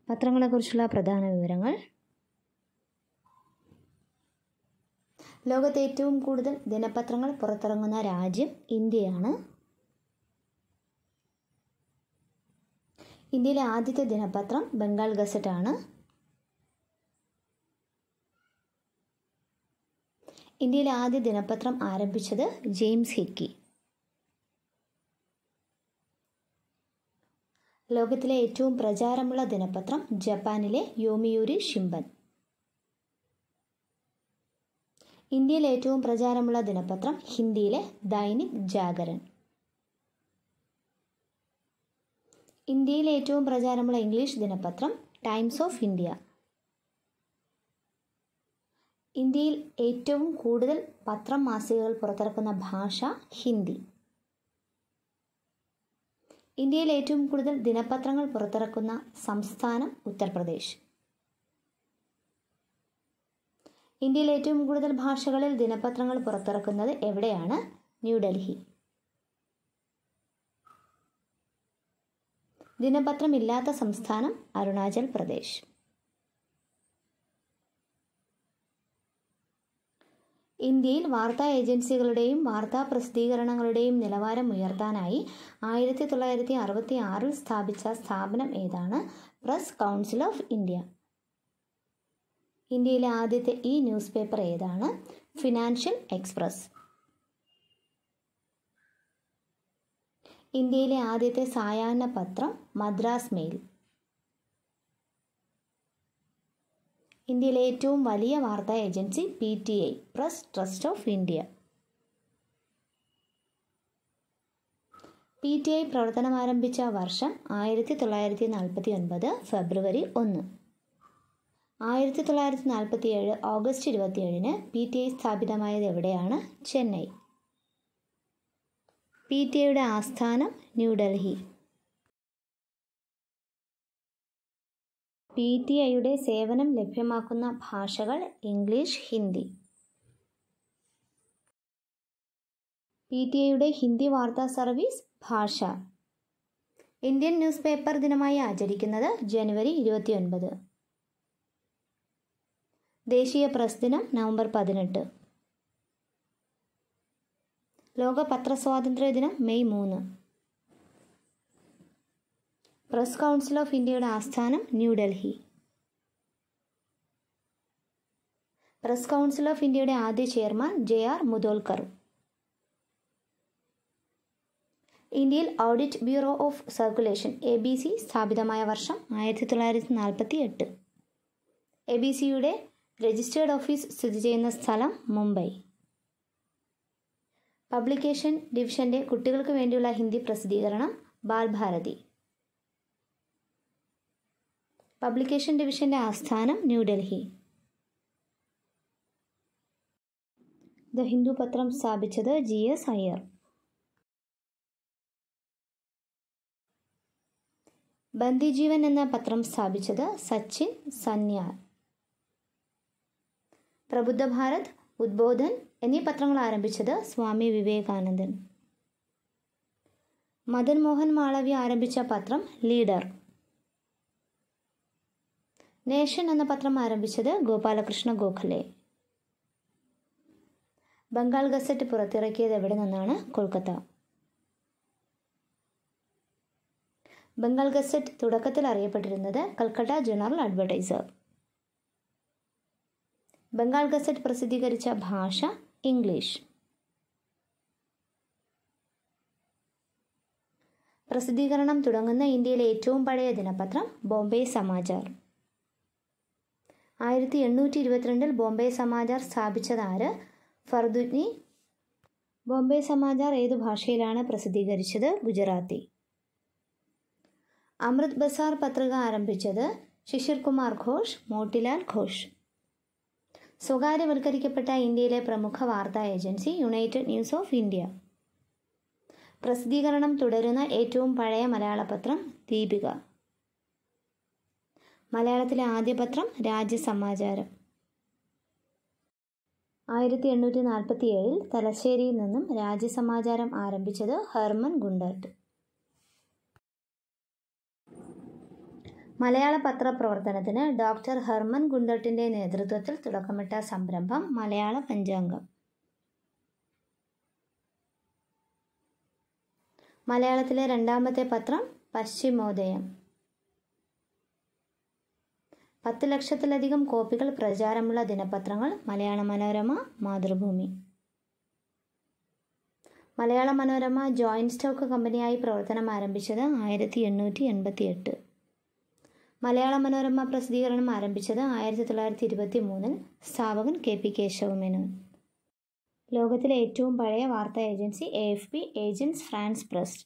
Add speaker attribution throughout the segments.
Speaker 1: പത്രങ്ങളെക്കുറിച്ചുള്ള പ്രധാന വിവരങ്ങൾ ലോകത്തെ ഏറ്റവും കൂടുതൽ ദിനപത്രങ്ങൾ പുറത്തിറങ്ങുന്ന രാജ്യം ഇന്ത്യയാണ് ഇന്ത്യയിലെ ആദ്യത്തെ ദിനപത്രം ബംഗാൾ ഗസറ്റ് ആണ് ഇന്ത്യയിലെ ആദ്യ ദിനപത്രം ആരംഭിച്ചത് ജെയിംസ് ഹിക്കി ലോകത്തിലെ ഏറ്റവും പ്രചാരമുള്ള ദിനപത്രം ജപ്പാനിലെ യോമിയൂരി ഷിംബൻ ഇന്ത്യയിലെ ഏറ്റവും പ്രചാരമുള്ള ദിനപത്രം ഹിന്ദിയിലെ ദൈനിക് ജാഗരൻ ഇന്ത്യയിലെ ഏറ്റവും പ്രചാരമുള്ള ഇംഗ്ലീഷ് ദിനപത്രം ടൈംസ് ഓഫ് ഇന്ത്യ ഇന്ത്യയിൽ ഏറ്റവും കൂടുതൽ പത്രം മാസികകൾ പുറത്തിറക്കുന്ന ഭാഷ ഹിന്ദി ഇന്ത്യയിൽ ഏറ്റവും കൂടുതൽ ദിനപത്രങ്ങൾ പുറത്തിറക്കുന്ന സംസ്ഥാനം ഉത്തർപ്രദേശ് ഇന്ത്യയിൽ ഏറ്റവും കൂടുതൽ ഭാഷകളിൽ ദിനപത്രങ്ങൾ പുറത്തിറക്കുന്നത് എവിടെയാണ് ന്യൂഡൽഹി ദിനപത്രമില്ലാത്ത സംസ്ഥാനം അരുണാചൽ പ്രദേശ് ഇന്ത്യയിൽ വാർത്താ ഏജൻസികളുടെയും വാർത്താ പ്രസിദ്ധീകരണങ്ങളുടെയും നിലവാരം ഉയർത്താനായി ആയിരത്തി തൊള്ളായിരത്തി അറുപത്തി ആറിൽ സ്ഥാപിച്ച സ്ഥാപനം ഏതാണ് പ്രസ് കൗൺസിൽ ഓഫ് ഇന്ത്യ ഇന്ത്യയിലെ ആദ്യത്തെ ഇ ന്യൂസ് പേപ്പർ ഏതാണ് ഫിനാൻഷ്യൽ എക്സ്പ്രസ് ഇന്ത്യയിലെ ആദ്യത്തെ സായാഹ്ന പത്രം മദ്രാസ് മെയിൽ ഇന്ത്യയിലെ ഏറ്റവും വലിയ വാർത്താ agency P T I Press Trust of India P T I പ്രവർത്തനം ആരംഭിച്ച വർഷം ആയിരത്തി തൊള്ളായിരത്തി നാൽപ്പത്തി ഒൻപത് ഫെബ്രുവരി ഒന്ന് ആയിരത്തി തൊള്ളായിരത്തി നാൽപ്പത്തി ഏഴ് ഓഗസ്റ്റ് ഇരുപത്തിയേഴിന് പി ടി ഐ സ്ഥാപിതമായത് എവിടെയാണ് ചെന്നൈ പി ടി ഐയുടെ ആസ്ഥാനം ന്യൂഡൽഹി പി ടി ഐയുടെ സേവനം ലഭ്യമാക്കുന്ന ഭാഷകൾ ഇംഗ്ലീഷ് ഹിന്ദി പി ടി ഐയുടെ ഹിന്ദി വാർത്താ സർവീസ് ഭാഷ ഇന്ത്യൻ ന്യൂസ് പേപ്പർ ദിനമായി ആചരിക്കുന്നത് ജനുവരി ഇരുപത്തിയൊൻപത് ദേശീയ പ്രസ് ദിനം നവംബർ പതിനെട്ട് ലോക പത്രസ്വാതന്ത്ര്യ ദിനം മെയ് മൂന്ന് പ്രസ് കൗൺസിൽ ഓഫ് ഇന്ത്യയുടെ ആസ്ഥാനം ന്യൂഡൽഹി പ്രസ് കൗൺസിൽ ഓഫ് ഇന്ത്യയുടെ ആദ്യ ചെയർമാൻ ജെ ആർ മുതോൽക്കർ ഇന്ത്യയിൽ Audit Bureau of Circulation A B C സ്ഥാപിതമായ വർഷം ആയിരത്തി തൊള്ളായിരത്തി നാൽപ്പത്തി എട്ട് എ ബി സിയുടെ രജിസ്റ്റേർഡ് ഓഫീസ് സ്ഥിതി ചെയ്യുന്ന സ്ഥലം മുംബൈ പബ്ലിക്കേഷൻ ഡിവിഷന്റെ കുട്ടികൾക്ക് വേണ്ടിയുള്ള ഹിന്ദി പ്രസിദ്ധീകരണം ബാൽഭാരതി പബ്ലിക്കേഷൻ ഡിവിഷന്റെ ആസ്ഥാനം ന്യൂഡൽഹി ദ ഹിന്ദു പത്രം സ്ഥാപിച്ചത് ജി എസ് അയ്യർ ബന്ദിജീവൻ എന്ന പത്രം സ്ഥാപിച്ചത് സച്ചിൻ സന്യാൽ പ്രബുദ്ധ ഭാരത് ഉദ്ബോധൻ എന്നീ പത്രങ്ങൾ ആരംഭിച്ചത് സ്വാമി വിവേകാനന്ദൻ മദൻ മോഹൻ മാളവ്യ ആരംഭിച്ച പത്രം ലീഡർ നേഷൻ എന്ന പത്രം ആരംഭിച്ചത് ഗോപാലകൃഷ്ണ ഗോഖലെ ബംഗാൾ ഗസറ്റ് പുറത്തിറക്കിയത് എവിടെ നിന്നാണ് കൊൽക്കത്ത ബംഗാൾ ഗസറ്റ് തുടക്കത്തിൽ അറിയപ്പെട്ടിരുന്നത് Calcutta General Advertiser Bengal Gazette പ്രസിദ്ധീകരിച്ച ഭാഷ ഇംഗ്ലീഷ് പ്രസിദ്ധീകരണം തുടങ്ങുന്ന ഇന്ത്യയിലെ ഏറ്റവും പഴയ ദിനപത്രം ബോംബെ സമാചാർ ആയിരത്തി എണ്ണൂറ്റി ഇരുപത്തിരണ്ടിൽ ബോംബെ സമാചാർ സ്ഥാപിച്ചതാര് ഫർദുനി ബോംബെ സമാചാർ ഏതു ഭാഷയിലാണ് പ്രസിദ്ധീകരിച്ചത് ഗുജറാത്തി അമൃത് ബസാർ പത്രിക ആരംഭിച്ചത് ശിശിർ കുമാർ ഘോഷ് മോട്ടിലാൽ ഘോഷ് സ്വകാര്യവൽക്കരിക്കപ്പെട്ട ഇന്ത്യയിലെ പ്രമുഖ വാർത്താ agency United News of India പ്രസിദ്ധീകരണം തുടരുന്ന ഏറ്റവും പഴയ മലയാള പത്രം ദീപിക മലയാളത്തിലെ ആദ്യ പത്രം രാജ്യസമാചാരം ആയിരത്തി എണ്ണൂറ്റി നാൽപ്പത്തി ഏഴിൽ തലശ്ശേരിയിൽ നിന്നും രാജ്യസമാചാരം ആരംഭിച്ചത് ഹെർമൻ ഗുണ്ടർട്ട് മലയാള പത്രപ്രവർത്തനത്തിന് ഡോക്ടർ ഹെർമൻ ഗുണ്ടട്ടിൻ്റെ നേതൃത്വത്തിൽ തുടക്കമിട്ട സംരംഭം മലയാള പഞ്ചാംഗം മലയാളത്തിലെ രണ്ടാമത്തെ പത്രം പശ്ചിമോദയം പത്ത് ലക്ഷത്തിലധികം കോപ്പികൾ പ്രചാരമുള്ള ദിനപത്രങ്ങൾ മലയാള മനോരമ മാതൃഭൂമി മലയാള മനോരമ ജോയിൻറ്റ് സ്റ്റോക്ക് കമ്പനിയായി പ്രവർത്തനം ആരംഭിച്ചത് ആയിരത്തി എണ്ണൂറ്റി എൺപത്തി എട്ട് മലയാള മനോരമ പ്രസിദ്ധീകരണം ആരംഭിച്ചത് ആയിരത്തി തൊള്ളായിരത്തി ഇരുപത്തി മൂന്നിൽ സ്ഥാപകൻ കെ പി കേശവമേനോൻ ലോകത്തിലെ ഏറ്റവും പഴയ വാർത്താ agency A F P Agence France Presse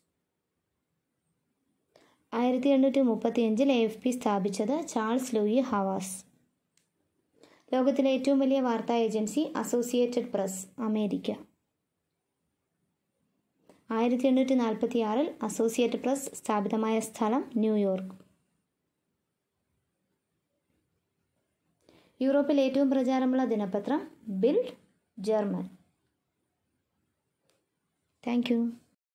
Speaker 1: ആയിരത്തി എണ്ണൂറ്റി മുപ്പത്തിയഞ്ചിൽ എ എഫ് പി സ്ഥാപിച്ചത് ചാൾസ് ലൂയി ഹവാസ് ലോകത്തിലെ ഏറ്റവും വലിയ വാർത്താ ഏജൻസി അസോസിയേറ്റഡ് പ്രസ് അമേരിക്ക ആയിരത്തി എണ്ണൂറ്റി നാൽപ്പത്തി ആറിൽ അസോസിയേറ്റഡ് പ്രസ് സ്ഥാപിതമായ സ്ഥലം ന്യൂയോർക്ക് യൂറോപ്പിൽ ഏറ്റവും പ്രചാരമുള്ള ദിനപത്രം ബിൽഡ് ജർമ്മൻ താങ്ക് യു